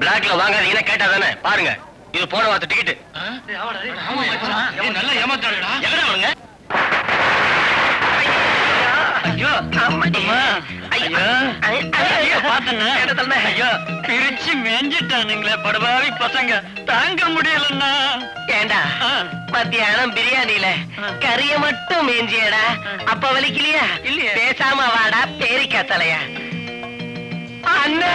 பிளாக்ல வாங்காதீங்கன்னா கேட்டா தானே பாருங்க இது போன வார்த்தை டிக்கெட் நல்லா ஏமாத்தாடுடா எங்கடா அவனுங்க ஐயோ அம்மா ஐயோ ஐயோ பாத்தன ஐயோ பிரிச்சு மேஞ்சிட்டானுங்களே படுபாவி பசங்க தாங்க முடியலன்னா ஏண்டா மத்தியானம் பிரியாணில கறிய மட்டும் மேஞ்சியடா அப்ப வலிக்கலையா இல்லையே. பேசாம வாடா பேரிக்கா தலையா அண்ணா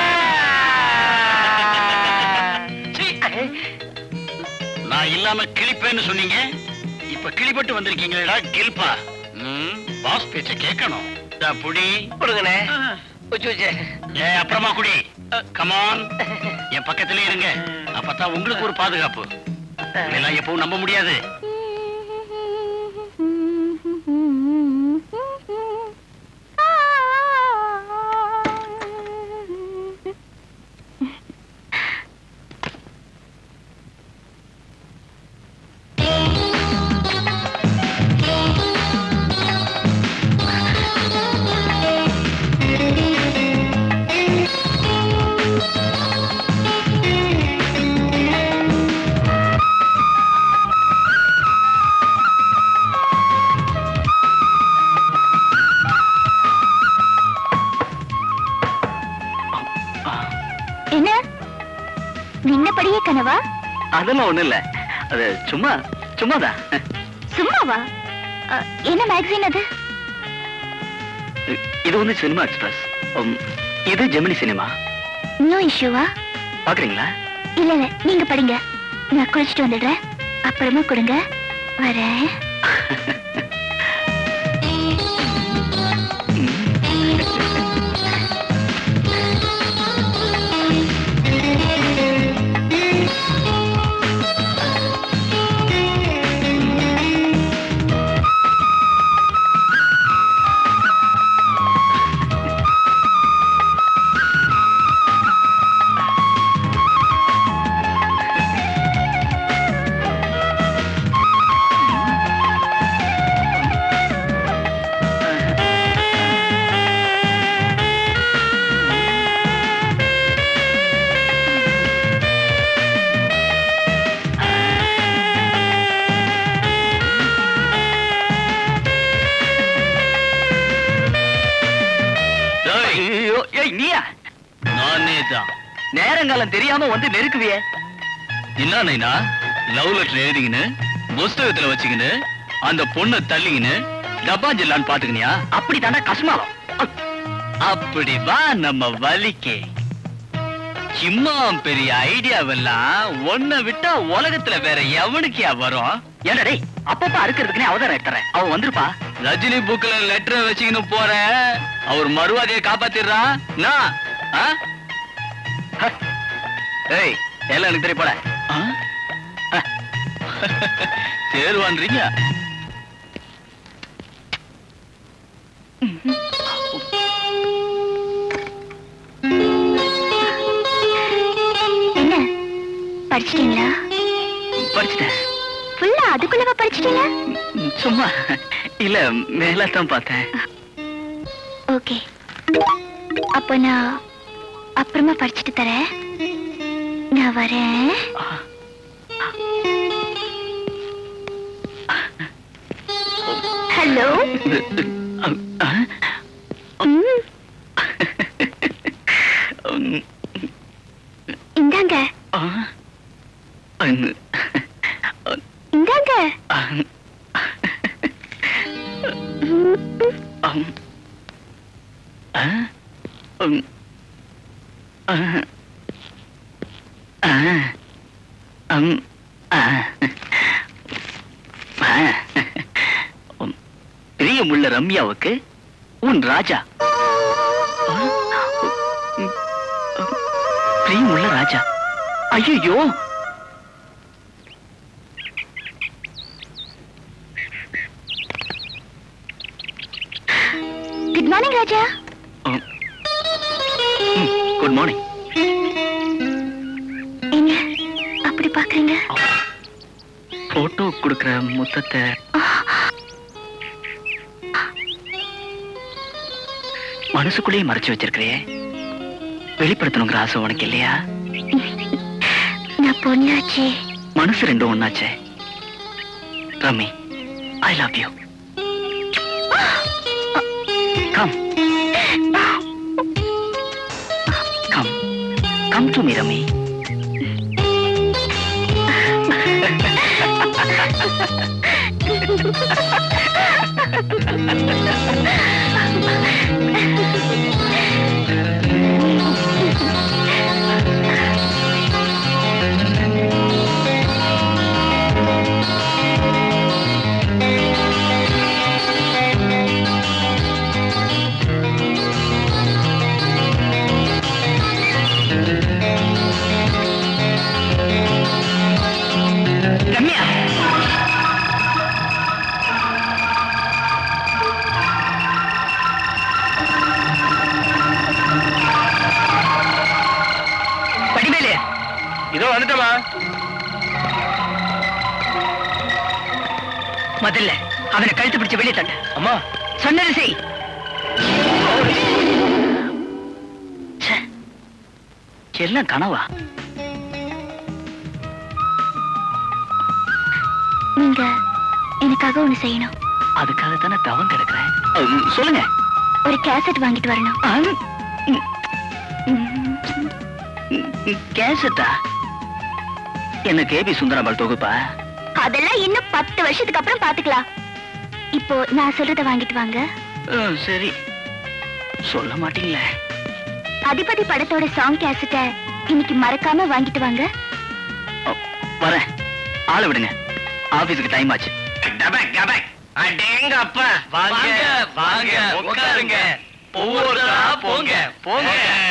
நான் இல்லாம கிளிப்பேன்னு சொன்னீங்க இப்ப கிளிப்பட்டு வந்திருக்கீங்களேடா கில்பா ம், பாஸ் பேச்ச கேட்கணும் இதா புடி கொடுங்கண்ணே உச்சு உச்சு ஏ அப்புறமா குடி கமான் என் பக்கத்திலே இருங்க அப்பதான் உங்களுக்கு ஒரு பாதுகாப்பு இதெல்லாம் எப்பவும் நம்ப முடியாது என்ன நின்னபடியே கனவா அதெல்லாம் ஒண்ணு இல்ல அது சும்மா சும்மாதான் சும்மாவா அ, என்ன மேகசின் அது இது வந்து சினிமா எக்ஸ்பிரஸ் இது ஜெமினி சினிமா நியூ இஷ்யூவா பாக்குறீங்களா இல்ல இல்ல நீங்க படிங்க நான் குளிச்சுட்டு வந்துடுறேன் அப்புறமா கொடுங்க வரேன் ஐயோ ஏய் நீயா நானே தான் நேரங்காலம் தெரியாம வந்து நெருக்குவியே என்ன நைனா லவ் லெட்டர் எழுதிக்கின்னு புஸ்தகத்துல வச்சுக்கின்னு அந்த பொண்ணை தள்ளிக்கின்னு டப்பா ஜில்லான்னு பாத்துக்கினியா அப்படி தாண்டா கஷ்மாலம் அப்படி வா நம்ம வலிக்கு சும்மா பெரிய ஐடியாவெல்லாம் ஒன்ன விட்டா உலகத்துல வேற எவனுக்கியா வரும் ஏன்டா டேய் அப்பப்ப அறுக்கிறதுக்குனே அவதாரம் எடுத்துறேன் அவன் வந்திருப்பா ரஜினி புக்ல லெட்டர் வச்சுக்கின்னு போற அவர் மறுவாதையை காப்பாத்திடுறா நான் ஆ? ஏய் எல்லாம் எனக்கு தெரிய போல ஆ? தேர்வான்றீங்க என்ன படிச்சிட்டீங்களா படிச்சுட்டேன் ஃபுல்லா அதுக்குள்ளவா படிச்சிட்டீங்க ம், சும்மா இல்ல மேலத்தான் பார்த்தேன் ஓகே அப்போ நான் அப்புறமா படிச்சுட்டு தரேன் நான் வரேன் ஹலோ ஆ? ம், ம், இந்தாங்க ஆ? ம், இந்தாங்க ஆ, ம், ம், ஆ? ம், ஆ, ஆ, ம், ஆ, ஆ. ம், பிரியமுள்ள ரம்யாவுக்கு உன் ராஜா ஆ? ம், பிரியமுள்ள ராஜா ஐயோ good morning Raja good morning என்ன அப்படி பாக்குறீங்க போட்டோ கொடுக்கிற முத்தத்தை மனசுக்குள்ளேயே மறைச்சு வச்சிருக்கிறியே வெளிப்படுத்தணுங்கிற ஆசை உனக்கு இல்லையா பொண்ணாச்சே மனசு ரெண்டும் ஒண்ணாச்சே Rami I love you come come come to me Rami Ramya படிவேலு இதோ வந்துட்டமா முதல்ல அவனை கழுத்து பிடிச்சு வெளியே தள்ள அம்மா சொன்னது செய் ச்சே. எல்லாம் கனவா நீங்க எனக்காக ஒண்ணு செய்யணும் அதுக்காக தானே தவம் கிடக்குறேன் அஹ், சொல்லுங்க ஒரு கேசட் வாங்கிட்டு வரணும் அஹ், ம், ம், ம், கேசட்டா என்ன கேபி சுந்தரம்பாள் தொகுப்பா அதெல்லாம் இன்னும் பத்து வருஷத்துக்கு அப்புறம் பாத்துக்கலாம் இப்போ நான் சொல்றத வாங்கிட்டு வாங்க அஹ், சரி சொல்ல மாட்டீங்களே அதிபதி படத்தோட சாங் கேசட்ட இன்னைக்கு மறக்காம வாங்கிட்டு வாங்க அஹ், வரேன் ஆளை விடுங்க ஆபீஸுக்கு டைம் ஆச்சு டபக் டபக் அடேங்க அப்பா வாங்க, வாங்க, உட்காருங்க. ஒவ்வொருத்தரா போங்க, போங்க.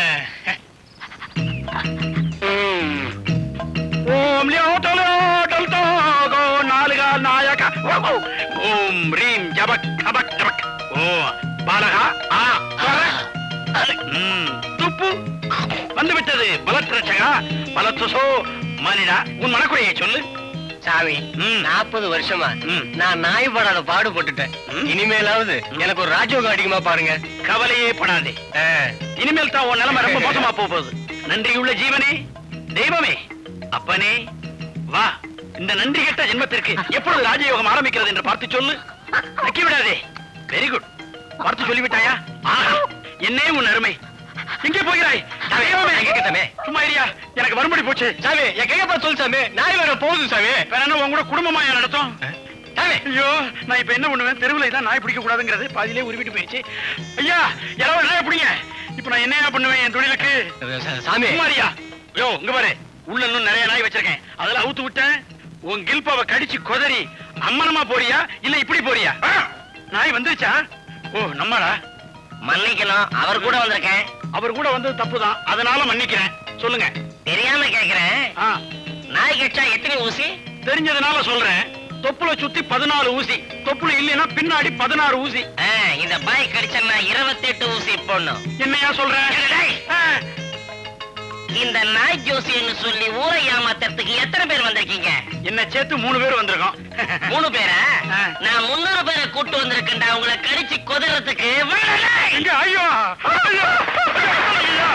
ஓம் லியோ டலோ டல் தோகோ நாலுகா நாயக ஓ, ஓ. ஓம் ரீம் ஜபக் கபக் டபக் ஓ பாலகா ஆ வர. ம், துப்பு வந்து விட்டது பலத்ரட்சகா பலத்வசோ மனிதா உன் மனக்குறையை சொல்லு சாமி ம். நாற்பது வருஷமா ம். நான் நாய் படாத பாடுபட்டுட்டேன் ம். இனிமேலாவது எனக்கு ஒரு ராஜயோகம் அடிக்குமா பாருங்க கவலையே படாதே இனிமேல் தான் உன் நிலைமை ரொம்ப மோசமா போக போகுது நன்றியுள்ள ஜீவனே தெய்வமே அப்பனே வா இந்த நன்றி கெட்ட ஜென்மத்திற்கு எப்பொழுது ராஜயோகம் ஆரம்பிக்கிறது என்று பார்த்து சொல்லு நக்கி விடாதே வெரி குட் பார்த்து சொல்லிவிட்டாயா ஆஹா என்னே உன் அருமை எங்கே போகிறாய் தெய்வமே கேட்கத்தமே சும்மா இரியா எனக்கு மறுபடி போச்சு சாமி என் கையப்பா சொல்லு சாமி நாய் வர போகுது சாமி வேற என்ன உன் கூட குடும்பமா ஏன் நடத்தும் சாமி ஐயோ நான் இப்ப என்ன பண்ணுவேன் தெருவுல தான் நாய் பிடிக்க கூடாதுங்கிறது பாதியிலே உருவிட்டு போயிடுச்சு ஐயா யாராவது நாய் பிடிங்க இப்ப நான் என்ன பண்ணுவேன் என் தொழிலுக்கு சாமி குமாரியா யோ இங்க பாரு உள்ள இன்னும் நிறைய நாய் வச்சிருக்கேன் அதெல்லாம் அவுத்து விட்டேன் உன் கில்பாவை கடிச்சு கொதறி அம்மனமா போறியா இல்ல இப்படி போறியா ஆ, நாய் வந்துருச்சா ஓ நம்மளா மன்னிக்கணும் அவர் கூட வந்திருக்கேன் அவர் கூட வந்தது தப்புதான் அதனால மன்னிக்கிறேன் சொல்லுங்க தெரியாம கேக்குறேன் ஆ, நாய் கடிச்சா எத்தனை ஊசி தெரிஞ்சதுனால சொல்றேன் தொப்புல சுத்தி பதினாலு ஊசி தொப்புல இல்லைன்னா பின்னாடி பதினாறு ஊசி ஆ, இந்த பாய் கடிச்சா இருபத்தி எட்டு ஊசி போடணும் என்னையா சொல்ற டேய். ஆ, இந்த நாய் ஜோசின்னு சொல்லி ஊரை ஏமாத்துறதுக்கு எத்தனை பேர் வந்திருக்கீங்க என்ன சேர்த்து மூணு பேர் வந்திருக்கோம் மூணு பேரா ஆ. நான் முன்னூறு பேரை கூட்டு வந்திருக்கேன்டா உங்களை கடிச்சு கொதறதுக்கு வாடா. எங்க ஐயோ ஐயோ ஐயோ.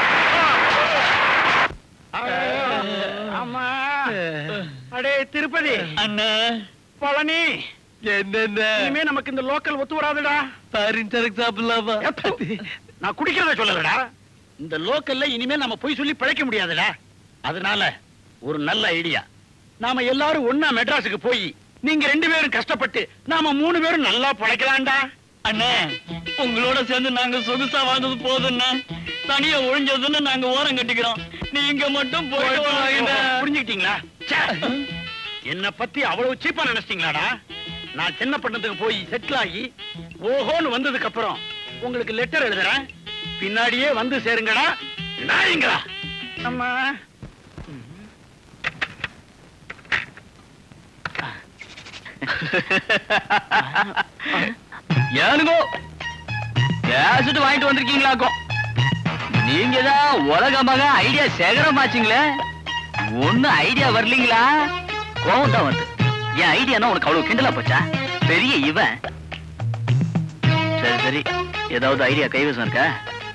ஆமா அடே திருப்பதி அண்ணா பழனி என்னென்ன இனிமே நமக்கு இந்த லோக்கல் ஒத்து வராதுடா பாரின் சரக்கு சாப்பிடலாமா எப்போ? நான் குடிக்கிறத சொல்லலடா இந்த லோக்கல்ல இனிமே நம்ம போய் சொல்லி பிழைக்க முடியாதுடா அதனால ஒரு நல்ல ஐடியா நாம எல்லாரும் ஒண்ணா மெட்ராஸுக்கு போய் நீங்க ரெண்டு பேரும் கஷ்டப்பட்டு நாம மூணு பேரும் நல்லா பிழைக்கலாம்டா அண்ணா உங்களோட சேர்ந்து நாங்க சொகுசா வாழ்ந்தது போதும்ண்ணா தனியா ஒழிஞ்சதுன்னு நாங்க ஓரம் கட்டிக்கிறோம் நீங்க மட்டும் போயிட்டு வாங்க புரிஞ்சுக்கிட்டீங்களா ச்சே. என்ன பத்தி அவ்வளவு சீப்பா நினைச்சிட்டீங்களாடா நான் சின்ன பட்டணத்துக்கு போய் செட்டில் ஆகி ஓஹோன்னு வந்ததுக்கு அப்புறம் உங்களுக்கு லெட்டர் எழுதுறேன் பின்னாடியே வந்து சேருங்கடா நாயங்களா அம்மா ஏனுங்கோ கேசட் வாங்கிட்டு வந்திருக்கீங்களாக்கும் நீங்க தான் உலகமாக ஐடியா சேகரமாச்சுங்களே ஒண்ணும் ஐடியா வரலீங்களா கோவம் தான் வந்து என் ஐடியானா உனக்கு அவ்வளவு கிண்டலா போச்சா பெரிய இவன் சரி சரி ஏதாவது ஐடியா கைவசம் இருக்கா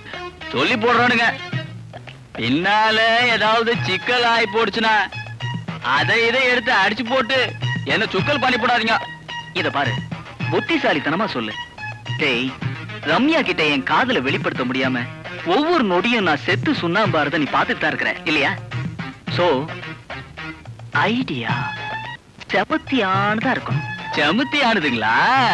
சொல்லி போடுறானுங்க பின்னால ஏதாவது சிக்கல் ஆகி போடுச்சுன்னா அதை இதை எடுத்து அடிச்சு போட்டு என்ன சுக்கல் பண்ணி போடாதீங்க இத பாரு புத்திசாலித்தனமா சொல்லு டேய் ரம்யா கிட்ட என் காதல வெளிப்படுத்த முடியாம ஒவ்வொரு நொடியும் நான் செத்து சுண்ணாம்பாரத நீ பாத்துட்டு தான் இருக்கிற இல்லையா சோ ஐடியா செமத்தியானதா இருக்கும் செமத்தியானதுங்களா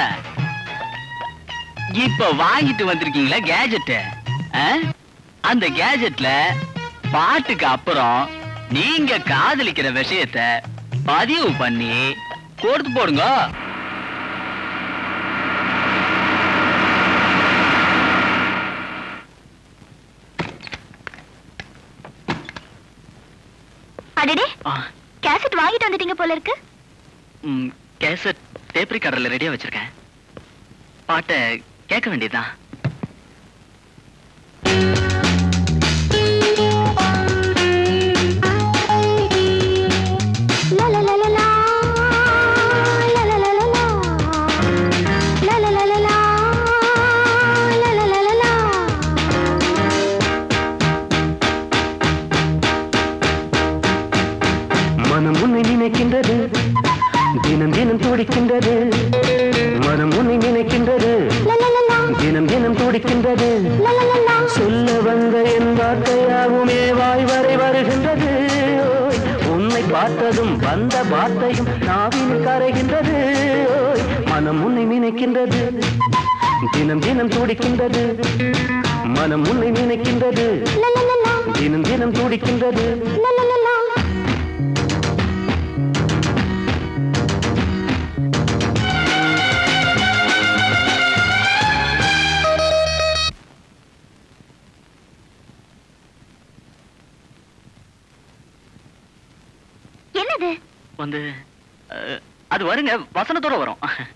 இப்ப வாங்கிட்டு வந்திருக்கீங்களா கேஜெட் அந்த கேஜெட்ல பாட்டுக்கு அப்புறம் நீங்க காதலிக்கிற விஷயத்த பதிவு பண்ணி கொடுத்து போடுங்க அடடே ஆ, கேசட் வாங்கிட்டு வந்துட்டீங்க போல இருக்கு ம், கேசட் டேப் ரெக்கார்டர்ல ரெடியா வச்சிருக்கேன் பாட்டை கேட்க வேண்டியதுதான் லா லா லா லா லா. லா லா லா லா லா. லா லா லா லா லா. லா லா லா லா லா. மனம் உன்னை நினைக்கின்றது தினம் தினம் துடிக்கின்றது மனம் உன்னை நினைக்கின்றது லா லா லா லா. தினம் தினம் துடிக்கின்றது லா லா லா லா. சொல்ல வந்த என் வார்த்தையாகுமே வாய் வரை வருகின்றது ஓய், உன்னை பார்த்ததும் வந்த வார்த்தையும் நாவின் கரைகின்றது ஓய், மனம் உன்னை நினைக்கின்றது தினம் தினம் துடிக்கின்றது மனம் உன்னை நினைக்கின்றது லா லா லா லா. தினம் தினம் துடிக்கின்றது லா லா லா லா. என்னது வந்து அஹ், அது வருங்க வசனத்தோட வரும்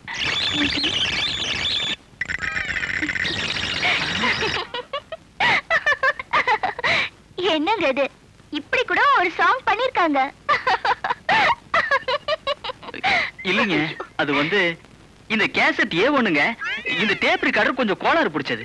என்னங்க இது இப்படி கூட ஒரு சாங் பண்ணிருக்காங்க இல்லைங்க அது வந்து இந்த கேசட் ஏ ஒண்ணுங்க இந்த டேப் ரெக்கார்டர் கொஞ்சம் கோளாறு பிடிச்சது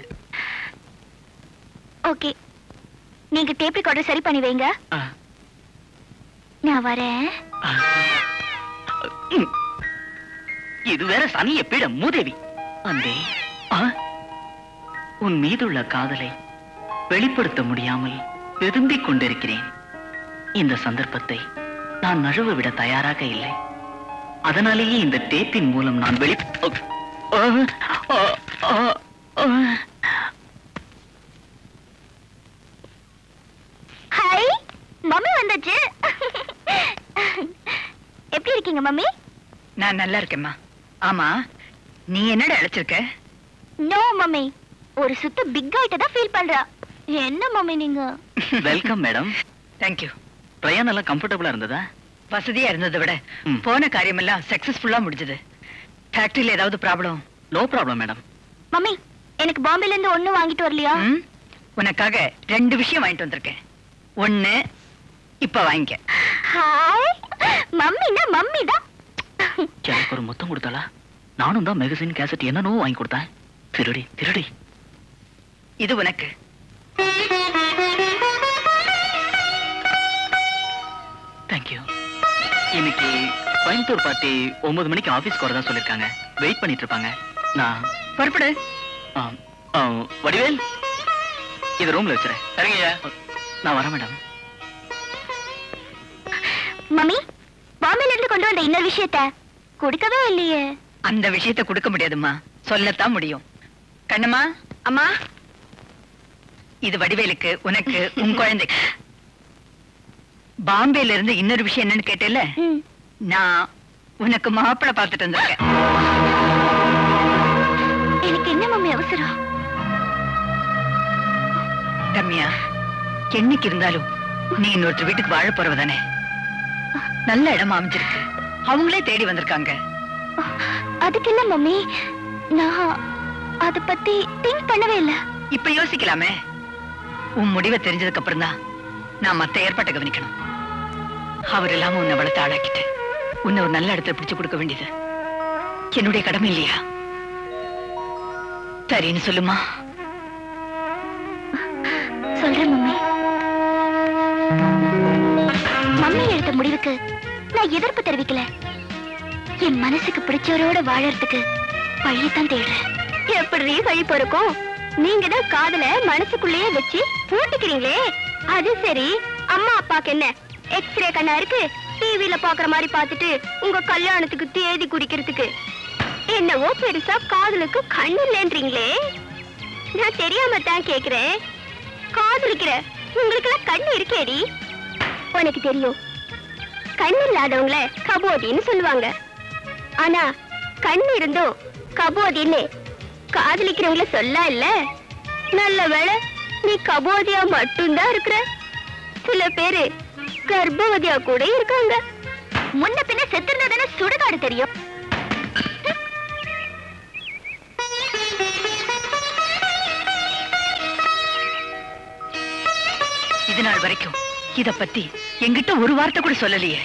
ஓகே நீங்க டேப் ரெக்கார்டர் சரி பண்ணி வைங்க ஆ, நான் வரேன் ஆ. ம். இது வேற சனிய பீட மூதேவி அந்தே ஆ? உன் மீதுள்ள காதலை வெளிப்படுத்த முடியாமல் வெதும்பிக் கொண்டிருக்கிறேன் இந்த சந்தர்ப்பத்தை நான் நழுவ விட தயாராக இல்லை அதனாலேயே இந்த டேப்பின் மூலம் நான் வெளி ஆ, ஆ, ஆ, ஆ. ஹாய் மம்மி வந்தாச்சு எப்படி இருக்கீங்க மம்மி நான் நல்லா இருக்கேம்மா ஆமா நீ என்னடா அழைச்சிருக்க நோ மம்மி ஒரு சுத்து பிக் ஆயிட்ட தான் ஃபீல் பண்றா என்ன மம்மி நீங்க வெல்கம் மேடம் தேங்க்யூ பிரயாணம் எல்லாம் கம்ஃபர்டபுளா இருந்ததா வசதியா இருந்ததை விட ம். போன காரியமெல்லாம் சக்சஸ்ஃபுல்லா முடிஞ்சது ஃபேக்டரியில ஏதாவது problem no problem madam mummy எனக்கு பாம்பேல இருந்து ஒண்ணு வாங்கிட்டு வரலையா உனக்காக ரெண்டு விஷயம் வாங்கிட்டு வந்திருக்கேன் ஒண்ணு இப்ப வாங்கிக்க ஹாய் மம்மினா மம்மி தான் எனக்கு ஒரு முத்தம் கொடுத்தாளா நானும் தான் மெகசின் கேசட் என்னனோ வாங்கி கொடுத்தேன் திருடி திருடி இது உனக்கு தேங்க்யூ இன்னைக்கு கோயம்புத்தூர் பார்ட்டி ஒன்பது மணிக்கு ஆபீஸ்க்கு வரதா சொல்லிருக்காங்க வெயிட் பண்ணிட்டு இருப்பாங்க நான் புறப்படு ஆ, ஆ, வடிவேல் இது ரூம்ல வச்சுறேன் சரிங்கய்யா நான் வரேன் மேடம் மம்மி பாம்பேல இருந்து கொண்டு வந்த இன்னொரு விஷயத்த கொடுக்கவே இல்லையே அந்த விஷயத்தை கொடுக்க முடியாதும்மா சொல்லத்தான் முடியும் கண்ணம்மா அம்மா இது வடிவேலுக்கு உனக்கு உன் குழந்தைக்கு பாம்பேல இருந்து இன்னொரு விஷயம் என்னன்னு கேட்டேல்ல ம். நான் உனக்கு மாப்பிள்ளை பார்த்துட்டு வந்திருக்கேன் எனக்கு என்ன மம்மி அவசரம் ரம்யா என்னைக்கு இருந்தாலும் நீ இன்னொருத்தர் வீட்டுக்கு வாழ போறவதானே நல்ல இடமா அமைஞ்சிருக்கு அவங்களே தேடி வந்திருக்காங்க அதுக்கு இல்ல மம்மி நான் அத பத்தி திங்க் பண்ணவே இல்ல இப்ப யோசிக்கலாமே உன் முடிவை தெரிஞ்சதுக்கு அப்புறம் தான் நான் மத்த ஏற்பாட்டை கவனிக்கணும் அவர் இல்லாம உன்னை வளர்த்து ஆளாக்கிட்டு உன்னை ஒரு நல்ல இடத்துல பிடிச்சு கொடுக்க வேண்டியது என்னுடைய கடமை இல்லையா சரின்னு சொல்லுமா சொல்றேன் மம்மி மம்மி எடுத்த முடிவுக்கு நான் எதிர்ப்பு தெரிவிக்கல என் மனசுக்கு பிடிச்சவரோட வாழறதுக்கு வழியத்தான் தேடுறேன் எப்படி வழி பொறுக்கும் நீங்க தான் காதல மனசுக்குள்ளேயே வச்சு பூட்டிக்கிறீங்களே அது சரி அம்மா அப்பாக்கு என்ன எக்ஸ்ரே கண்ணா இருக்கு டிவில பாக்குற மாதிரி பார்த்துட்டு உங்க கல்யாணத்துக்கு தேதி குறிக்கிறதுக்கு என்னவோ பெருசா காதலுக்கு கண்ணு இல்லைன்றீங்களே நான் தெரியாம தான் கேக்குறேன் காதலிக்கிற உங்களுக்கெல்லாம் கண்ணு இருக்கேடி உனக்கு தெரியும் கண் இல்லாதவங்கள கபோதின்னு சொல்லுவாங்க ஆனா கண் இருந்தும் கபோதின்னு காதலிக்கிறவங்கள சொல்ல இல்ல நல்ல வேளை நீ கபோதியா மட்டும்தான் இருக்கிற சில பேரு கர்ப்பவதியா கூட இருக்காங்க முன்ன பின்ன செத்துருந்தா சுடுகாடு தெரியும் இது நாள் வரைக்கும் இத பத்தி என்கிட்ட ஒரு வார்த்தை கூட சொல்லலையே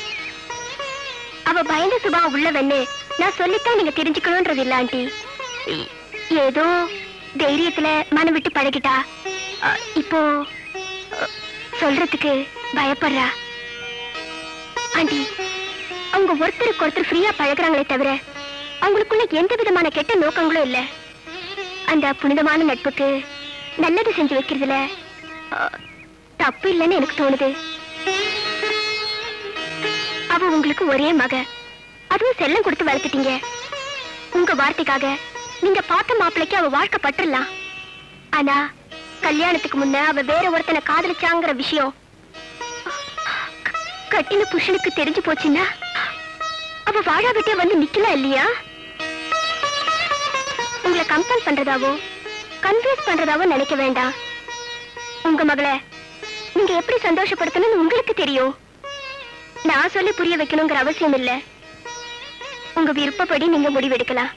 அவ பயந்த சுபாவம் உள்ளவன்னு நான் சொல்லித்தான் நீங்க தெரிஞ்சுக்கணும்ன்றது இல்ல ஆண்டி இ- ஏதோ தைரியத்துல மனம் விட்டு பழகிட்டா அ, இப்போ அ, சொல்றதுக்கு பயப்படுறா ஆண்டி அவங்க ஒருத்தருக்கு ஒருத்தர் ஃப்ரீயா பழகுறாங்களே தவிர அவங்களுக்குள்ள எந்த விதமான கெட்ட நோக்கங்களும் இல்ல அந்த புனிதமான நட்புக்கு நல்லது செஞ்சு வைக்கிறதுல அ, தப்பு இல்லைன்னு எனக்கு தோணுது அவ உங்களுக்கு ஒரே மக அதுவும் செல்லம் கொடுத்து வளர்த்துட்டீங்க உங்க வார்த்தைக்காக நீங்க பார்த்த மாப்பிளைக்கு அவ வாழ்க்கை பட்டுறலாம் ஆனா கல்யாணத்துக்கு முன்ன அவ வேற ஒருத்தனை காதலிச்சாங்கிற விஷயம் க- கட்டின புருஷனுக்கு தெரிஞ்சு போச்சுன்னா அவ வாழா விட்டே வந்து நிக்கலாம் இல்லையா உங்களை கம்பல் பண்றதாவோ கன்ஃபியூஸ் பண்றதாவோ நினைக்க வேண்டாம் உங்க மகளை நீங்க எப்படி சந்தோஷப்படுத்தணும்னு உங்களுக்கு தெரியும் நான் சொல்லி புரிய வைக்கணுங்கிற அவசியம் இல்ல உங்க விருப்பப்படி நீங்க முடிவெடுக்கலாம்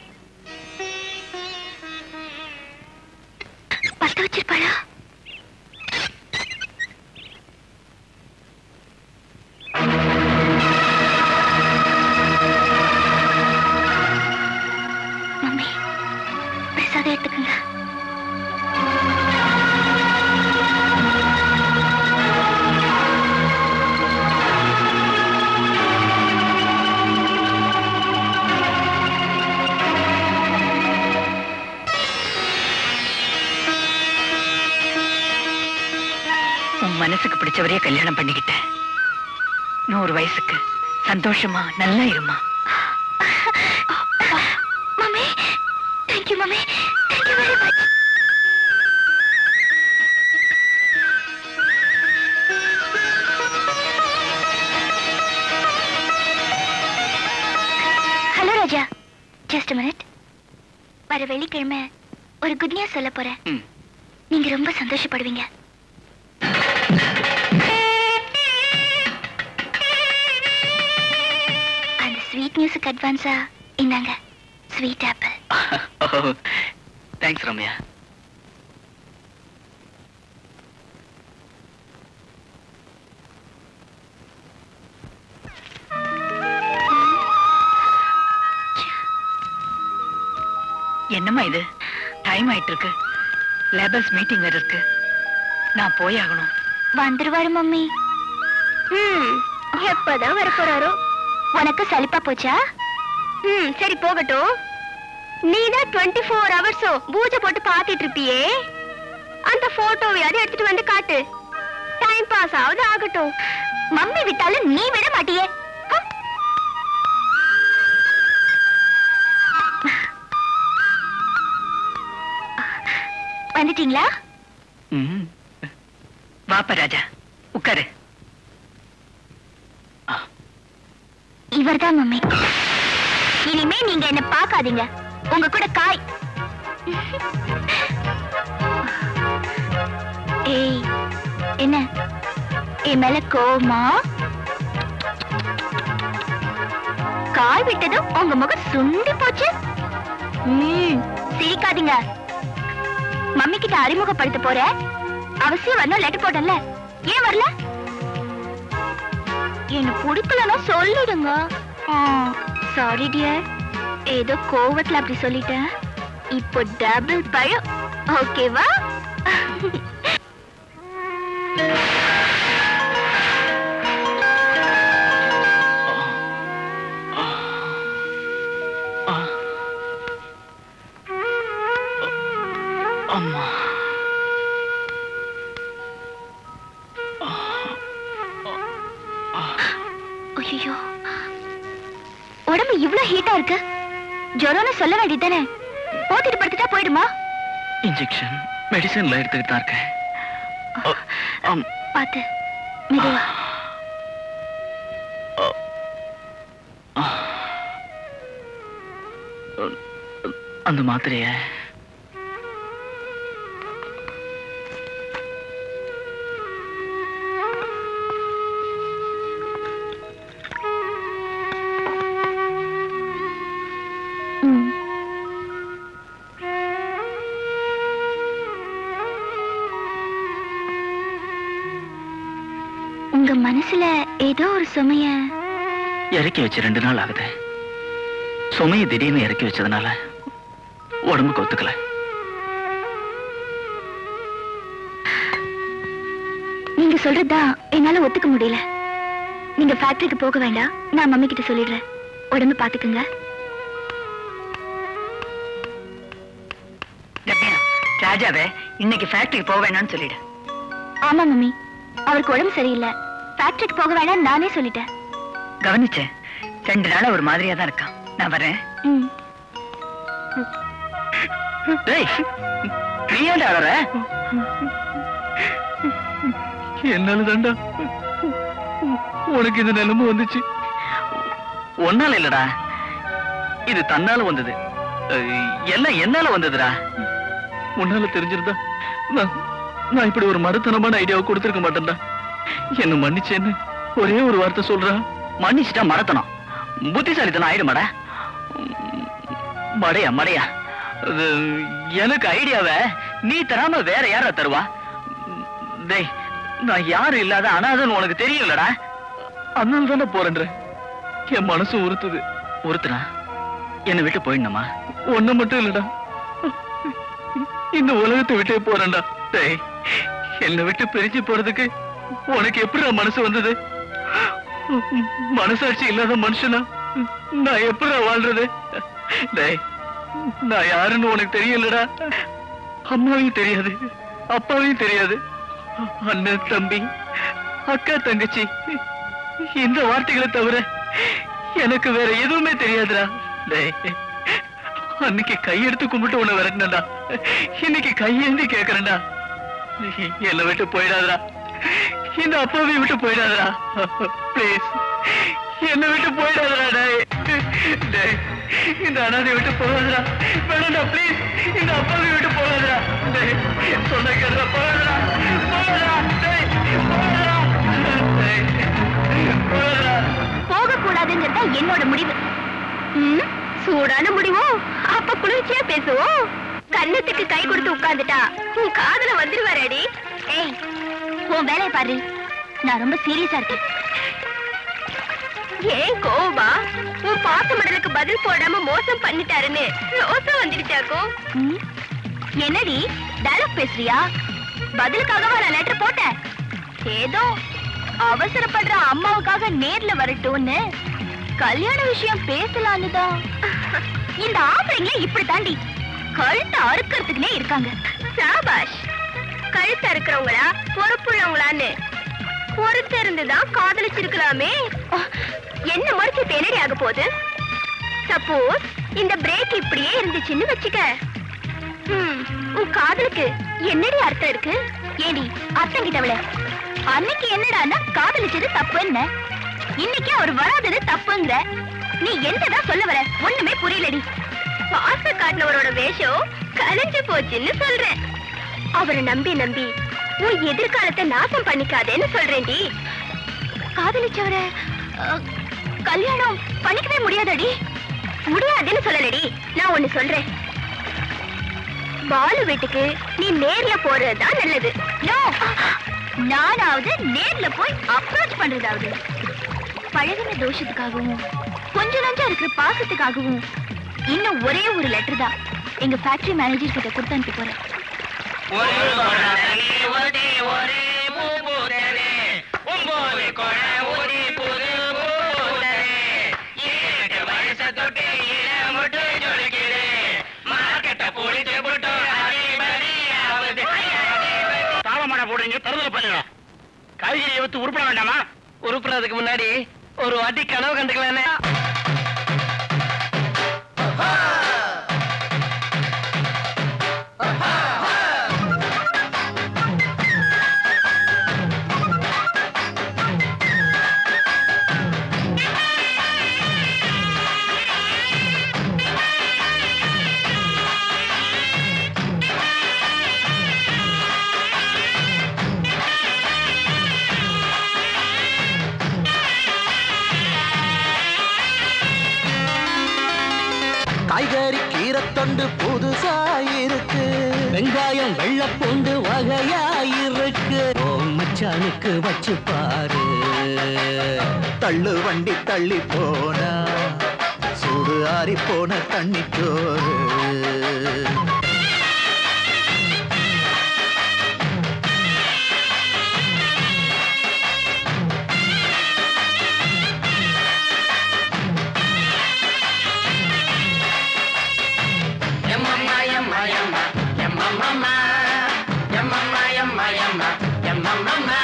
பத்த வச்சிருப்பாளா மம்மி பிரசாதம் எடுத்துக்கங்க உன் மனசுக்கு பிடிச்சவரையே கல்யாணம் பண்ணிக்கிட்டேன் நூறு வயசுக்கு சந்தோஷமா நல்லா இருமா mummy thank you mummy thank you very much hello Raja just minute வர வெள்ளிக்கிழமை ஒரு குட் நியூஸ் சொல்ல போறேன் ம். நீங்க ரொம்ப சந்தோஷப்படுவீங்க அந்த ஸ்வீட் நியூஸுக்கு அட்வான்ஸா இந்தாங்க ஸ்வீட் ஆப்பிள் தேங்க்ஸ் ரம்யா என்னம்மா இது டைம் ஆயிட்டு இருக்கு லேபர்ஸ் மீட்டிங் வேற இருக்கு நான் போயாகணும் வந்துருவாரு மம்மி ம் எப்பதான் வர போறாரோ உனக்கு சலிப்பா போச்சா ம் சரி போகட்டும் நீ தான் டுவெண்ட்டி ஃபோர் ஹவர்ஸும் பூஜை போட்டு பார்த்துட்டு இருப்பியே அந்த போட்டோவையாவது எடுத்துட்டு வந்து காட்டு டைம் பாஸ் ஆகுது ஆகட்டும் மம்மி விட்டாலும் நீ விட மாட்டியே ஹம். வந்துட்டீங்களா ம் வாப்பா ராஜா உட்காரு இவர்தான் மம்மி இனிமே நீங்க என்ன பார்க்காதீங்க உங்க கூட காய் ஏய் என்ன என் மேல கோவமா காய் விட்டதும் உங்க முகம் சுண்டி போச்சு ம் சிரிக்காதீங்க மம்மி கிட்ட அறிமுகப்படுத்த போற அவசியம் வரணும் லெட்டர் போட்டல ஏன் வரல என்ன பிடிக்கலன்னா சொல்லிடுங்க சாரி டியர் ஏதோ கோவத்துல அப்படி சொல்லிட்டேன் இப்போ டபுள் பழம் ஓகேவா ஐயோ உடம்பு இவ்ளோ ஹீட்டா இருக்கு ஜுரம்னு சொல்ல வேண்டியதானே போத்திட்டு படுத்துட்டா போயிடுமா இன்ஜெக்ஷன் மெடிசன்ல எடுத்துக்கிட்டு தான் இருக்கேன் அ, ஆம். பாத்து மெதுவா அந்த மாத்திரைய ம். உங்க மனசுல ஏதோ ஒரு சுமைய இறக்கி வச்சு ரெண்டு நாள் ஆகுது சுமையை திடீர்னு இறக்கி வச்சதுனால உடம்புக்கு ஒத்துக்கல நீங்க சொல்றதுதான் என்னால ஒத்துக்க முடியல நீங்க ஃபேக்டரிக்கு போக வேண்டாம் நான் மம்மி கிட்ட சொல்லிடுறேன் உடம்பு பாத்துக்குங்க ரம்யா ராஜாவே இன்னைக்கு ஃபேக்டரிக்கு போக வேணாம்னு சொல்லிடு ஆமா மம்மி அவருக்கு உடம்பு சரியில்லை ஃபேக்டரிக்கு போக வேண்டாம் நானே சொல்லிட்டேன் கவனிச்சேன் ரெண்டு நாளா ஒரு மாதிரியா தான் இருக்கான் நான் வரேன் ம் டேய் நீ ஏன்டா அழற என்னால தாண்டா உனக்கு இந்த நிலைமை வந்துச்சு ஒன்னால இல்லடா இது தன்னால வந்தது அஹ், எல்லாம் என்னால வந்ததுடா உன்னால தெரிஞ்சிருந்தா நான் நான் இப்படி ஒரு மருத்தனமான ஐடியாவை கொடுத்திருக்க மாட்டேன்டா என்ன மன்னிச்சேன்னு ஒரே ஒரு வார்த்தை சொல்றா மன்னிச்சிட்டா மறத்தனம் புத்திசாலித்தனம் ஆயிடுமாடா மடையா மடையா அது எனக்கு ஐடியாவை நீ தராம வேற யாரா தருவா டேய் நான் யாரும் இல்லாத அனாதன்னு உனக்கு தெரியலடா அதனால தானே போறேன்ற என் மனசு உறுத்துது உறுத்துனா என்னை விட்டு போயிடணுமா ஒண்ணு மட்டும் இல்லடா இந்த உலகத்தை விட்டே போறேன்டா டேய் என்னை விட்டு பிரிஞ்சு போறதுக்கு உனக்கு எப்படி மனசு வந்தது மனசாட்சி இல்லாத மனுஷனா நான் எப்படி வாழ்றது டேய் நான் யாருன்னு உனக்கு தெரியலடா அம்மாவையும் தெரியாது அப்பாவையும் தெரியாது அண்ணன் தம்பி அக்கா தங்கச்சி இந்த வார்த்தைகளை தவிர எனக்கு வேற எதுவுமே தெரியாதுடா டேய் அன்னைக்கு கையெடுத்து கும்பிட்டு உன்னை விரட்டினடா இன்னைக்கு கையேந்தி கேக்குறேன்டா என்னை விட்டு போயிடாதடா இந்த அப்பாவை விட்டு போயிடாதடா ப்ளீஸ் என்னை விட்டு போயிடாதடா டேய் டேய் இந்த அனாதை விட்டு போகாதடா வேணாம்டா ப்ளீஸ் இந்த அப்பாவை விட்டு போகாதடா டேய் சொன்ன கேட்டா போகாதடா போகாதடா டேய் போகாதடா டேய் போகாதடா போக கூடாதுங்கிறதா என்னோட முடிவு ம், சூடான முடிவோ அப்ப குளிர்ச்சியா பேசுவோம் கன்னத்துக்கு கை கொடுத்து உட்கார்ந்துட்டா உன் காதுல வந்துருவாரடி ஏய் உன் வேலையை பாரு நான் ரொம்ப சீரியஸா இருக்கேன் ஏன் கோவமா உன் பாச மடலுக்கு பதில் போடாம மோசம் பண்ணிட்டாருன்னு ரோசம் வந்துடுச்சாக்கோ என்னடி டயலாக் பேசுறியா பதிலுக்காகவா நான் லெட்டர் போட்டேன் ஏதோ அவசரப்படுற அம்மாவுக்காக நேர்ல வரட்டும்னு கல்யாண விஷயம் பேசலான்னு தான் இந்த ஆம்பளைங்க இப்படி தாண்டி கழுத்தை அறுக்கிறதுக்குனே இருக்காங்க சாபாஷ் கழுத்தை அறுக்கிறவங்களா பொறுப்புள்ளவங்களான்னு பொறுத்து இருந்துதான் காதலிச்சிருக்கலாமே என்ன மறுச்சு என்னடி ஆக போகுது சப்போஸ் இந்த பிரேக் இப்படியே இருந்துச்சுன்னு வச்சுக்க ம், உன் காதலுக்கு என்னடி அர்த்தம் இருக்கு ஏடி அர்த்தம் கிட்டவள அன்னைக்கு என்னடான்னா காதலிச்சது தப்புன்னு இன்னைக்கு அவர் வராதது தப்புங்கிற நீ என்னதான் சொல்ல வர ஒண்ணுமே புரியலடி பாச காட்டினவரோட வேஷம் கலைஞ்சு போச்சுன்னு சொல்றேன் அவரை நம்பி நம்பி உன் எதிர்காலத்தை நாசம் பண்ணிக்காதேன்னு சொல்றேன்டி காதலிச்சவர அஹ், கல்யாணம் பண்ணிக்கவே முடியாதடி முடியாதுன்னு சொல்லலடி நான் ஒண்ணு சொல்றேன் பாலு வீட்டுக்கு நீ நேர்ல போறதுதான் நல்லது நோ நானாவது நேர்ல போய் அப்ரோச் பண்றதாவது பழகின தோஷத்துக்காகவும் கொஞ்சம் நஞ்சம் இருக்கிற பாசத்துக்காகவும் இன்னும் ஒரே ஒரு லெட்டர் தான் எங்க ஃபேக்டரி மேனேஜர் கிட்ட கொடுத்து அனுப்பி போறேன் ஒரு கொடனே ஒரே ஒரே பூபூதனே ஒன்பது கொட ஒரே புது பூதனே ஏழு வயசு தொட்டு இளமுட்டு ஜொலிக்குது மார்க்கெட்ட புடிச்சு புட்டு அதிபதி ஆகுது தாளமாட போடுறீங்க தருதல பண்ணுங்க காய்கறியை வித்து உருப்பட வேண்டாமா உருப்புறதுக்கு முன்னாடி ஒரு வாட்டி கனவு கண்டுக்கலானே காய்கறி கீரைத்தொண்டு புதுசா இருக்கு வெங்காயம் வெள்ளப்பூண்டு வகையாயிருக்கு ஓ மச்சானுக்கு வச்சு பாரு தள்ளு வண்டி தள்ளி போனா சூடு ஆறி போன தண்ணி சோறு எம்மம்மா எம்மா எம்மா எம்மம்மம்மா எம்மம்மா எம்மா எம்மா எம்மம்மம்மா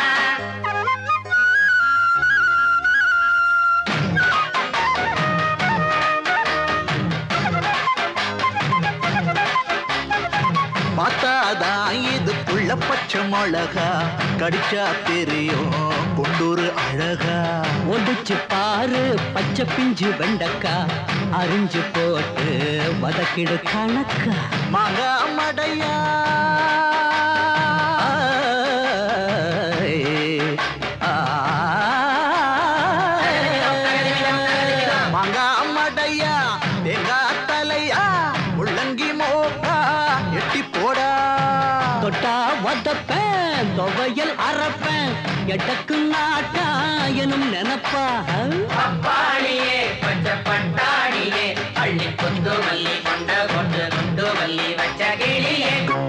பார்த்தாதான் இது புள்ள பச்சை மிளகா கடிச்சா தெரியும் கொண்டூரு அழகா ஒடிச்சு பாரு பச்சை பிஞ்சு வெண்டக்கா அரிஞ்சு போட்டு வதக்கிடு கணக்கா மாங்கா மடையா மாங்கா மடையா தேங்காய் தலையா முள்ளங்கி மோக்கா எட்டி போடா தொட்டா வதப்பேன் துவையல் அரைப்பேன் எட்டக்கு நாட்டா எனும் நினப்பா பப்பாளியே பச்சை பட்டாணியே அள்ளி கொண்டு மல்லி கொண்ட கொண்டு கொண்டு மல்லி வச்ச கிளியே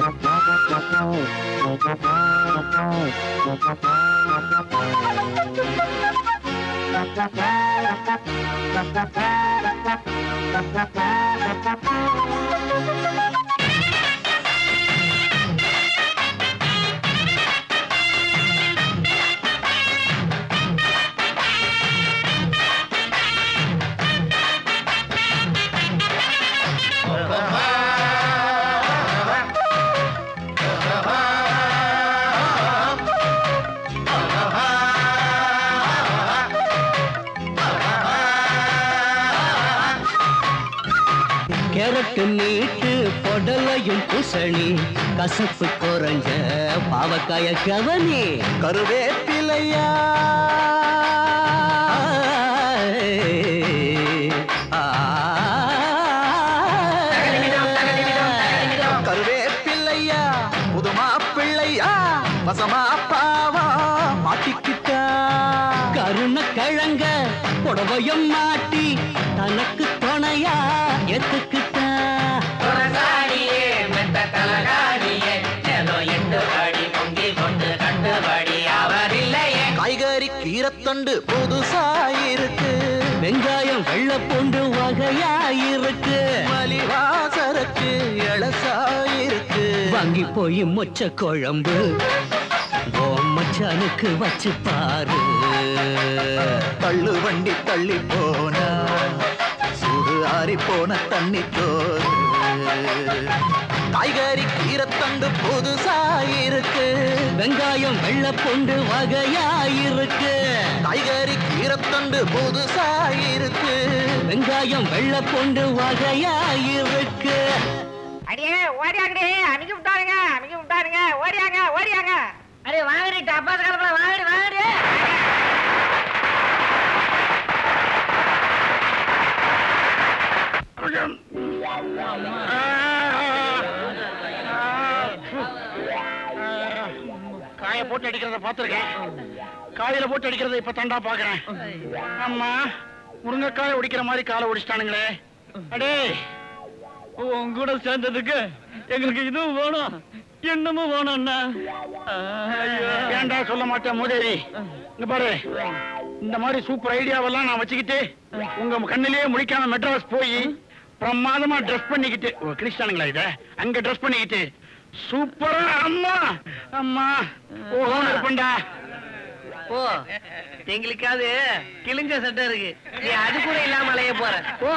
கேரட்டு நீட்டு பொடலையும் பூசணி கசப்பு குறைஞ்ச பாவக்காய கவனி கருவேப்பிலையா கருவேப்பிள்ளையா புதுமா பிள்ளையா வசமா பாவா மாட்டிக்கிட்டா கருண கிழங்க புடவையும் மாட்டி தனக்கு துணையா எத்துக்கிட்டா துரசாணியே மெத்த கலகாணியே ஏதோ எட்டு படி பொங்கி கொண்டு கண்டுபடி அவரில்லையே காய்கறி கீரைத்தண்டு புதுசாயிருக்கு வெங்காயம் வெள்ளப்பூண்டு வகையாயிருக்கு மலிவாசரக்கு இளசாயிருக்கு வாங்கி போய் மொச்ச குழம்பு ஓ மச்சானுக்கு வச்சு பாரு தள்ளு வண்டி தள்ளி போனா சூடு ஆறி போன தண்ணி தோறு காய்கறி கீரைத்தண்டு புதுசாயிருக்கு வெங்காயம் வெள்ளப்பூண்டு வகையாயிருக்கு காய்கறி கீரைத்தண்டு புதுசாயிருக்கு வெங்காயம் வெள்ளப்பூண்டு வகையாயிருக்கு அடியே ஓடியாங்கடி அமுக்கி விட்டாருங்க அமுக்கி விட்டாருங்க ஓடியாங்க ஓடியாங்க அடே வாங்கடி டப்பாஸ் கலப்பல வாங்கடி வாங்கடி காய போட்டு அடிக்கிறத பாத்திருக்கேன் காயில போட்டு அடிக்கிறத இப்ப தண்டா பாக்குறேன் அம்மா முருங்கைக்காய ஒடிக்கிற மாதிரி காலை ஒடிச்சிட்டானுங்களே அடே உன் கூட சேர்ந்ததுக்கு எங்களுக்கு இதுவும் வேணும் என்னமும் வேணும் அண்ணா ஏன்டா சொல்ல மாட்டேன் மூதேவி இங்க பாரு இந்த மாதிரி சூப்பர் ஐடியாவெல்லாம் நான் வச்சுக்கிட்டு உங்க கண்ணிலேயே முடிக்காம மெட்ராஸ் போய் பிரமாதமா ட்ரெஸ் பண்ணிக்கிட்டு ஓ கிறிஸ்டானுங்களா இத அங்க ட்ரெஸ் பண்ணிக்கிட்டு சூப்பரா அம்மா அம்மா ஓஹோன்னு இருப்பேன்டா போ எங்களுக்காவது கிழிஞ்ச சட்டை இருக்கு நீ அது கூட இல்லாம அலைய போற போ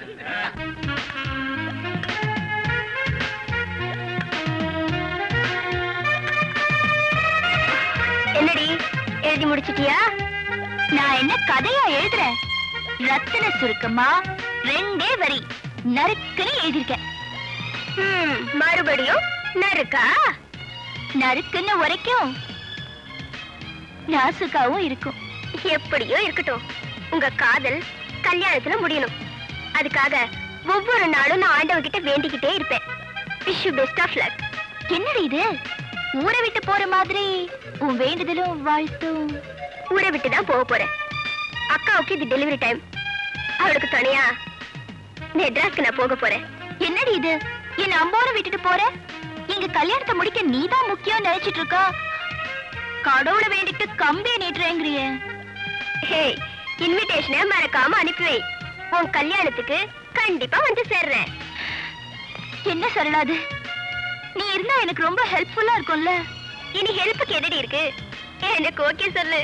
என்னடி எழுதி முடிச்சிட்டியா நான் என்ன கதையா எழுதுறேன் ரத்தின சுருக்கமா ரெண்டே வரி நறுக்குன்னு எழுதியிருக்கேன் ஹம், மறுபடியும் நறுக்கா நறுக்குன்னு உரைக்கும் நாசுக்காவும் இருக்கும் எப்படியோ இருக்கட்டும் உங்க காதல் கல்யாணத்துல முடியணும் அதுக்காக ஒவ்வொரு நாளும் நான் ஆண்டவகிட்ட வேண்டிக்கிட்டே இருப்பேன் wish you best of luck என்னடி இது ஊரை விட்டு போற மாதிரி உன் வேண்டுதலும் வாழ்த்தும் ஊரை விட்டு தான் போக போறேன் அக்காவுக்கு இது டெலிவரி டைம் அவளுக்கு துணையா மெட்ராஸ்க்கு நான் போக போறேன் என்னடி இது என்ன அம்போட விட்டுட்டு போற எங்க கல்யாணத்தை முடிக்க நீதான் முக்கியம் நினைச்சிட்டு இருக்கா கடவுளை வேண்டிட்டு கம்பியை நீட்டுறேங்கிறிய ஹே இன்விடேஷனை மறக்காம அனுப்பி வை உன் கல்யாணத்துக்கு கண்டிப்பா வந்து சேர்றேன் என்ன சொல்லலாது நீ இருந்தா எனக்கு ரொம்ப ஹெல்ப்ஃபுல்லா இருக்கும்ல இனி ஹெல்ப்புக்கு எதடி இருக்கு எனக்கு ஓகே சொல்லு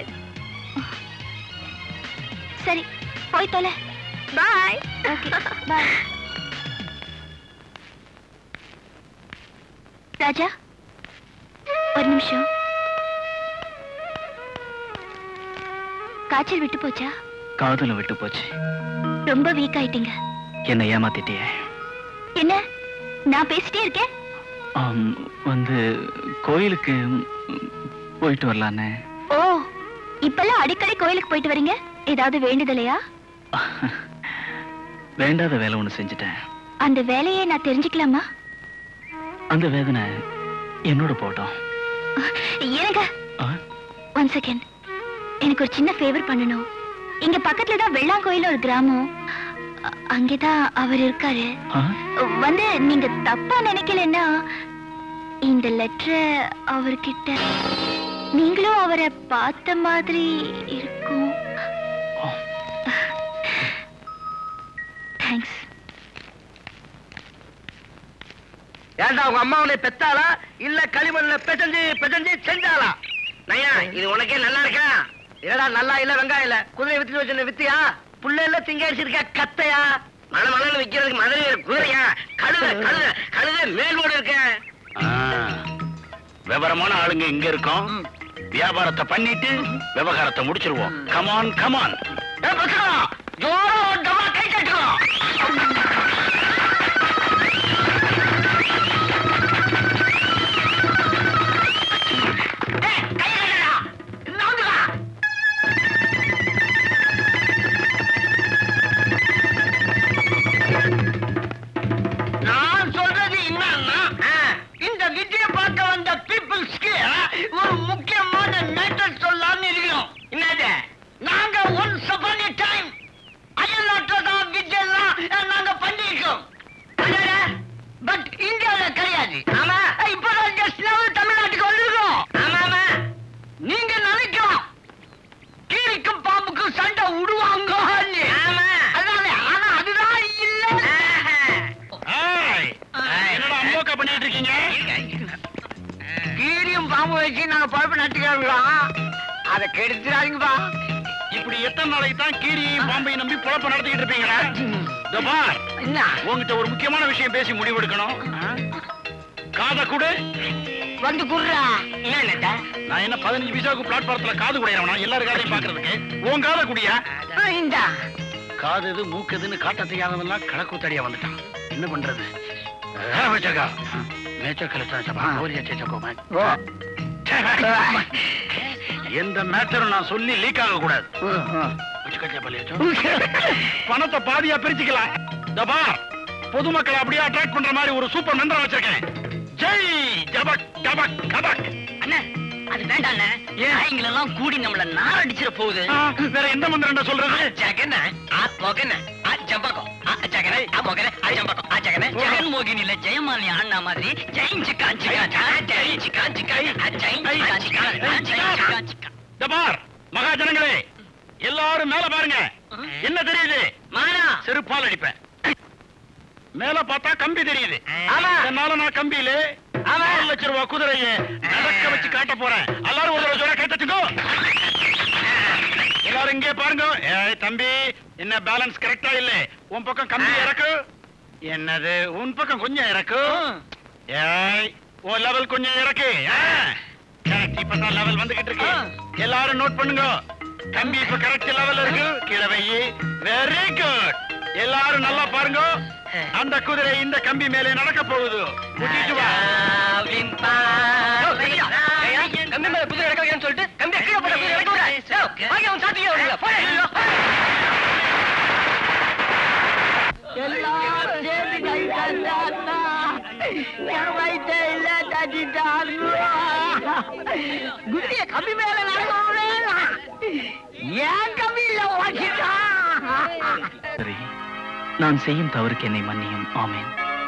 சரி போய் தொலை பாய் ஓகே பாய் ராஜா ஒரு நிமிஷம் காய்ச்சல் விட்டு போச்சா காதல விட்டு போச்சு ரொம்ப வீக் ஆயிட்டீங்க என்னை ஏமாத்திட்டியே என்ன நான் பேசிட்டே இருக்கேன் ஆம், வந்து கோயிலுக்கு ம், போயிட்டு வரலான்னு ஓ இப்பெல்லாம் அடிக்கடி கோயிலுக்கு போயிட்டு வரீங்க ஏதாவது வேண்டுதலையா வேண்டாத வேலை ஒண்ணு செஞ்சுட்டேன் அந்த வேலையை நான் தெரிஞ்சுக்கலாமா அந்த வேதனை என்னோட போட்டோம் ஏனுங்க ஆ? ஒன் செகண்ட் எனக்கு ஒரு சின்ன ஃபேவர் பண்ணணும் இங்க பக்கத்துல தான் வெள்ளாங்கோயில் ஒரு கிராமம் அ- அங்கேதான் அவர் இருக்காரு ஆ? வந்து நீங்க தப்பா நினைக்கலன்னா இந்த லெட்டரை அவர்கிட்ட நீங்களும் அவரை பார்த்த மாதிரி இருக்கும் ஓ. தேங்க்ஸ் ஏன்டா உங்க அம்மா உன்னை பெத்தாளா இல்ல களிமண்ல பெசஞ்சு பெசஞ்சு செஞ்சாளா நையா இது உனக்கே நல்லா இருக்கா இல்லடா நல்லா இல்ல வெங்காயம் இல்ல குதிரை வித்து வச்சு வித்தியா புள்ள இல்ல திங்க அடிச்சிருக்க கத்தையா மழை மழைன்னு விக்கிறதுக்கு மதுரை குதிரையா கழுத கழுத கழுத மேல்மோடு இருக்க ஆ, விவரமான ஆளுங்க இங்க இருக்கோம் வியாபாரத்தை பண்ணிட்டு விவகாரத்தை முடிச்சிருவோம் கமான் கமான் ஜோரா ஓட்டமா கை கட்டுறோம் நான் சொல்றது என்னன்னா இந்த விஜய பார்க்க வந்த பீப்புள்ஸ்க்கு ஒரு முக்கியமான மேட்டர் சொல்லலாம்னு இருக்கிறோம் என்னது நாங்க ஒன்ஸ் அப்பான் a டைம் அயல் நாட்டுல தான் விஜயெல்லாம் நாங்க பண்ணிருக்கோம் பட் இந்தியாவுல கிடையாது ஆமா இப்பதான் ஜஸ்ட் தமிழ்நாட்டுக்கு வந்திருக்கோம் ஆமா ஆமா நீங்க நினைக்கலாம் கீரிக்கும் பாம்புக்கும் சண்டை விடுவாங்க ஆமா அதானே ஆனா அதுதான் இல்ல ஏய், என்னடா அம்மோக்கா பண்ணிட்டு இருக்கீங்க கீரியும் பாம்பு வச்சு நாங்க பழப்பு நட்டுக்கிறோம் அதை கெடுத்துறாதீங்கப்பா இப்படி எத்தனை நாளைக்கு தான் கீரியையும் பாம்பையும் நம்பி பொழப்ப நடத்திக்கிட்டு இருப்பீங்களா இதோ பார் என்ன உங்ககிட்ட ஒரு முக்கியமான விஷயம் பேசி முடிவெடுக்கணும் ஆ? காதை கொடு வந்து குடுறா என்ன நான் என்ன பதினஞ்சு பைசாவுக்கு பிளாட்பாரத்துல காது குடையறவனா எல்லாரும் காதையும் பாக்குறதுக்கு உன் காதை குடியா இந்த காது எது மூக்கு எதுன்னு காட்ட தெரியாதவெல்லாம் கணக்கூத்தடியா வந்துட்டான் என்ன பண்றது ஆ, வச்சிருக்கா. மேய்ச்சல் சபா, ஓரியா சேச்சகோமா. எந்த மேட்டரும் நான் சொல்லி லீக் ஆக கூடாது பணத்தை பாதியா பிரிச்சுக்கலாம் இந்த பார் பொதுமக்களை அப்படியே அட்ராக்ட் பண்ற மாதிரி ஒரு சூப்பர் மந்திரம் வச்சிருக்கேன் ஜெய் ஜபக் ஜபக் கபக் அண்ணா அது வேண்டாம் எல்லாம் கூடி நம்மள நார் அடிச்சிட போகுது ஆ, வேற எந்த மந்திரம் சொல்றது ஜகன ஆ மொகன ஆ ஜம்பகம் ஆ ஜகன ஆ மொகன ஆ ஜம்பகம் ஆ ஜகன ஜெகன் மோகினில ஜெயமாலி அண்ணா மாதிரி ஜெயின் சிக்கா சிக்கா ஜெயின் சிக்கா சிக்கா ஜெயின் சிக்கா சிக்கா சிக்கா சிக்கா இந்த பார் மகாஜனங்களே எல்லாரும் மேல பாருங்க என்ன தெரியுது மானா செருப்பால் அடிப்பேன் மேல பார்த்தா கம்பி தெரியுது ஆமா. அதனால நான் கம்பியில ஆமா. ஆறு லட்சம் ரூபாய் குதிரையை நடக்க வச்சு காட்ட போறேன் எல்லாரும் ஒரு தடவை சொல்ல கேட்டுக்கோ எல்லாரும் இங்கே பாருங்க ஏய் தம்பி என்ன பேலன்ஸ் கரெக்டா இல்ல உன் பக்கம் கம்பி இறக்கு என்னது உன் பக்கம் கொஞ்சம் இறக்கு ஏய் உன் லெவல் கொஞ்சம் இறக்கு கரெக்ட் இப்பதான் லெவல் வந்துகிட்டு இருக்கு எல்லாரும் நோட் பண்ணுங்க கம்பி இப்ப கரெக்ட் லெவல் இருக்கு கீழே வை வெரி குட் எல்லாரும் நல்லா பாருங்க அந்த குதிரை இந்த கம்பி மேலே நடக்க போகுது கூட்டிட்டு வா கம்பி மேல குதிரை இறக்க வைக்கணும்னு சொல்லிட்டு கம்பி கீழே போட்ட குதிரை இறக்க விடுறா. யோ, வாங்க, அவன் சாத்தியே விடுங்க. போடா. எல்லாரும் சேர்ந்து கை தந்தாத்தா. என் வயித்தை இல்ல தட்டிட்டாங்க. குதிரையை கம்பி மேல நடக்க விடுறா. ஏன் கம்பியில ஓட்டிட்டான் சரி நான் செய்யும் தவறுக்கு என்னை மன்னியும் ஆமேன்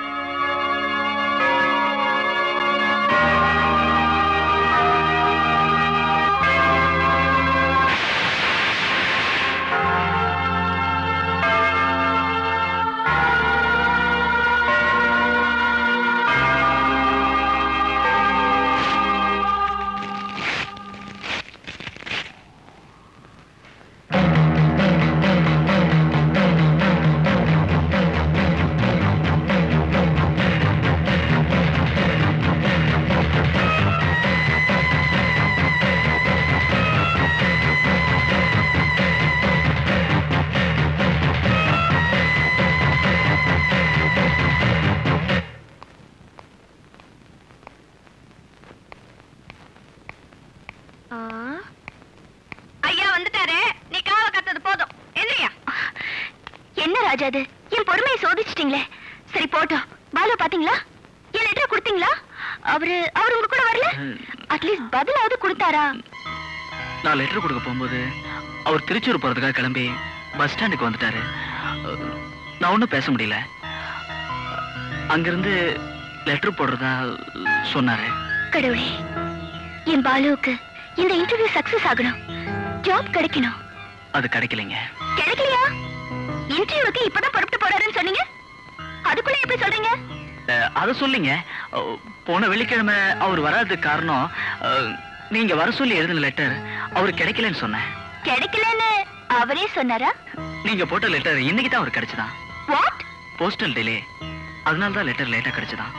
ஐயா வந்துட்டாரு நீ காவ கத்தது போதும் என்னையா என்ன ராஜா அது என் பொறுமையை சோதிச்சிட்டீங்களே சரி போட்டோம் பாலு பாத்தீங்களா என் லெட்டர் கொடுத்தீங்களா அவரு அவரு உங்க கூட வரல அட்லீஸ்ட் பதிலாவது கொடுத்தாரா நான் லெட்டர் கொடுக்க போகும்போது அவர் திருச்சூர் போறதுக்காக கிளம்பி பஸ் ஸ்டாண்டுக்கு வந்துட்டாரு அஹ், நான் ஒன்றும் பேச முடியல அங்கிருந்து லெட்டர் போடுறதா சொன்னாரு கடவுளே என் பாலுவுக்கு இந்த இன்டர்வியூ சக்சஸ் ஆகணும் ஜாப் கிடைக்கணும் அது கிடைக்கலைங்க கிடைக்கலையா இன்டர்வியூக்கு இப்பதான் புறப்பட்டு போறாருன்னு சொன்னீங்க அதுக்குள்ள எப்படி சொல்றீங்க அஹ், அதை சொல்லிங்க அஹ், போன வெள்ளிக்கிழமை அவர் வராததுக்கு காரணம் அஹ், நீங்க வர சொல்லி எழுதின லெட்டர் அவர் கிடைக்கலன்னு சொன்னேன் கிடைக்கலன்னு அவரே சொன்னாரா நீங்க போட்ட லெட்டர் இன்னைக்கு தான் அவர் கிடைச்சதான் வாட் போஸ்டல் டிலே அதனால தான் லெட்டர் லேட்டா கிடைச்சதான்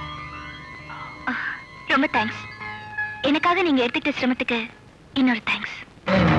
ரொம்ப தேங்க்ஸ் எனக்காக நீங்க எடுத்துக்கிட்ட சிரமத்துக்கு இன்னொரு தேங்க்ஸ்